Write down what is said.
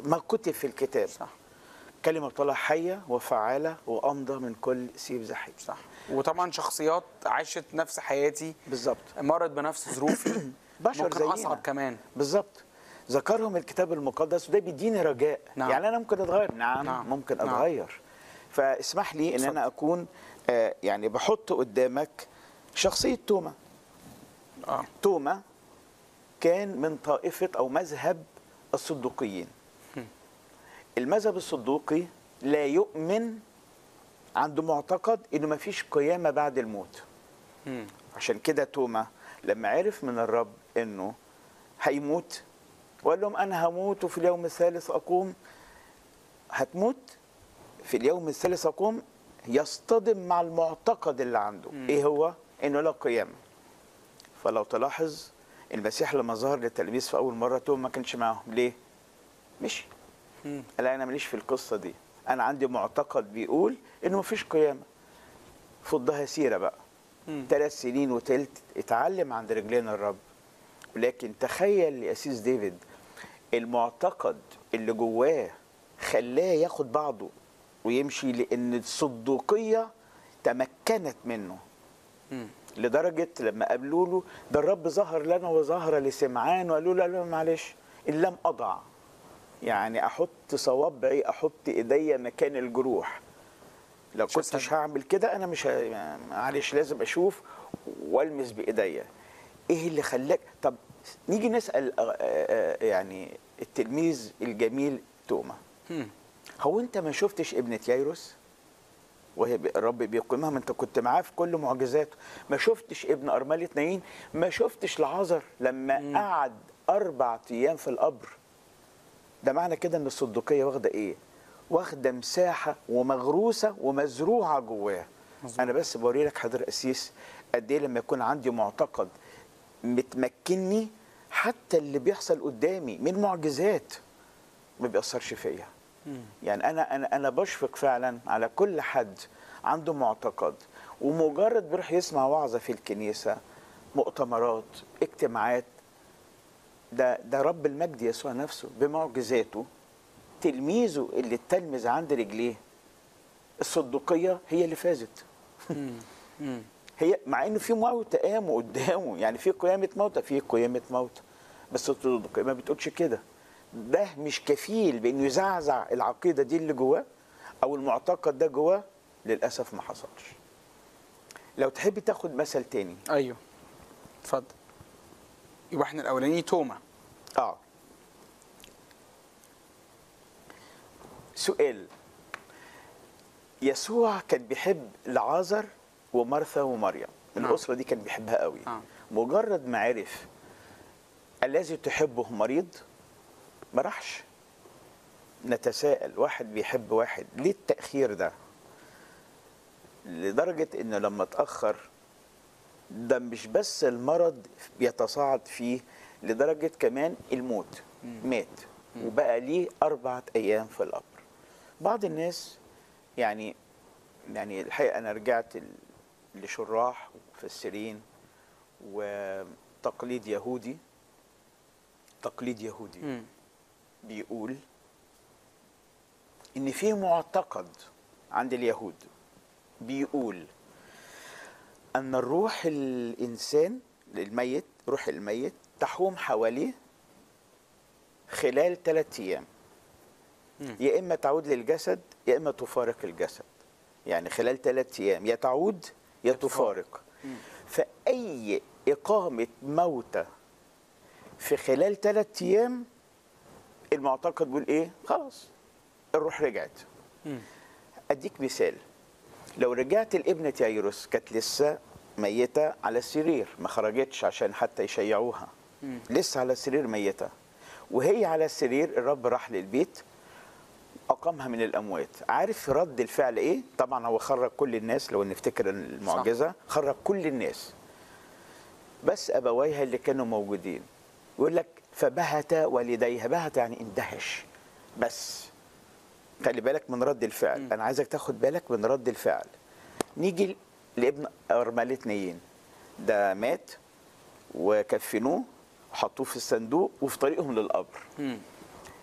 ما كتب في الكتاب صح كلمة الله حية وفعالة وأمضى من كل سيف زحيم صح وطبعا شخصيات عاشت نفس حياتي بالظبط مرت بنفس ظروفي بشر ممكن زينا. اصعب كمان بالظبط ذكرهم الكتاب المقدس وده بيديني رجاء نعم. يعني انا ممكن اتغير نعم, نعم. ممكن نعم. اتغير فاسمح لي ان اتفضل. انا اكون آه يعني بحط قدامك شخصيه توما اه توما كان من طائفه او مذهب الصدوقيين المذهب الصدوقي لا يؤمن عنده معتقد انه ما فيش قيامه بعد الموت مم. عشان كده توما لما عرف من الرب انه هيموت وقال لهم انا هموت وفي اليوم الثالث اقوم هتموت في اليوم الثالث اقوم يصطدم مع المعتقد اللي عنده مم. ايه هو انه لا قيامه فلو تلاحظ المسيح لما ظهر للتلاميذ في اول مره توما ما كانش معاهم ليه مشي مم. قال انا ماليش في القصه دي انا عندي معتقد بيقول انه مفيش قيامه فضها سيره بقى مم. ثلاث سنين وتلت اتعلم عند رجلين الرب ولكن تخيل لأسيس ديفيد المعتقد اللي جواه خلاه ياخد بعضه ويمشي لأن الصدوقية تمكنت منه مم. لدرجة لما قابلوا له ده الرب ظهر لنا وظهر لسمعان وقالوا له لا معلش إن لم أضع يعني أحط صوابعي أحط إيديا مكان الجروح لو مش كنتش هصدق. هعمل كده أنا مش ه... معلش لازم أشوف والمس بإيديا إيه اللي خلاك طب نيجي نسأل آه، آه، يعني التلميذ الجميل توما مم. هو أنت ما شفتش ابنة يايروس؟ وهي ب- الرب بيقيمها ما انت كنت معاه في كل معجزاته ما شفتش ابن ارمله نايين ما شفتش لعازر لما مم. قعد اربع ايام في القبر ده معنى كده ان الصدوقيه واخده ايه واخده مساحه ومغروسه ومزروعه جواها مظبوط. انا بس بوري لك حضر قسيس قد ايه لما يكون عندي معتقد متمكنني حتى اللي بيحصل قدامي من معجزات ما بيأثرش فيا مم. يعني انا انا انا بشفق فعلا على كل حد عنده معتقد ومجرد بيروح يسمع وعظه في الكنيسه مؤتمرات اجتماعات ده ده رب المجد يسوع نفسه بمعجزاته تلميذه اللي اتلمذ عند رجليه الصدوقيه هي اللي فازت مم. مم. هي مع انه في موت قاموا قدامه يعني في قيامه موتى في قيامه موتى بس الصدوقيه ما بتقولش كده ده مش كفيل بانه يزعزع العقيده دي اللي جواه او المعتقد ده جواه للاسف ما حصلش لو تحبي تاخد مثل تاني ايوه اتفضل يبقى احنا الاولاني توما اه سؤال يسوع كان بيحب لعازر ومرثا ومريم نعم. الاسره دي كان بيحبها قوي نعم. مجرد ما عرف الذي تحبه مريض ما راحش نتساءل واحد بيحب واحد ليه التاخير ده لدرجه انه لما اتاخر ده مش بس المرض بيتصاعد فيه لدرجه كمان الموت مات وبقى ليه اربعه ايام في القبر بعض الناس يعني يعني الحقيقه انا رجعت ل- لشراح ومفسرين وتقليد يهودي تقليد يهودي مم. بيقول ان في معتقد عند اليهود بيقول ان الروح الانسان الميت روح الميت تحوم حواليه خلال ثلاثة ايام مم. يا اما تعود للجسد يا اما تفارق الجسد يعني خلال ثلاثة ايام يا تعود يا تفارق مم. فاي اقامه موتى في خلال ثلاثة ايام المعتقد بيقول ايه خلاص الروح رجعت مم. اديك مثال لو رجعت لابنة يايروس كانت لسه ميتة على السرير ما خرجتش عشان حتى يشيعوها مم. لسه على السرير ميتة وهي على السرير الرب راح للبيت أقامها من الأموات عارف رد الفعل إيه؟ طبعا هو خرج كل الناس لو نفتكر المعجزة خرج كل الناس بس أبويها اللي كانوا موجودين يقول لك فبهت والديها بهت يعني اندهش بس خلي بالك من رد الفعل مم. انا عايزك تاخد بالك من رد الفعل نيجي لابن ارمله نيين ده مات وكفنوه وحطوه في الصندوق وفي طريقهم للقبر مم.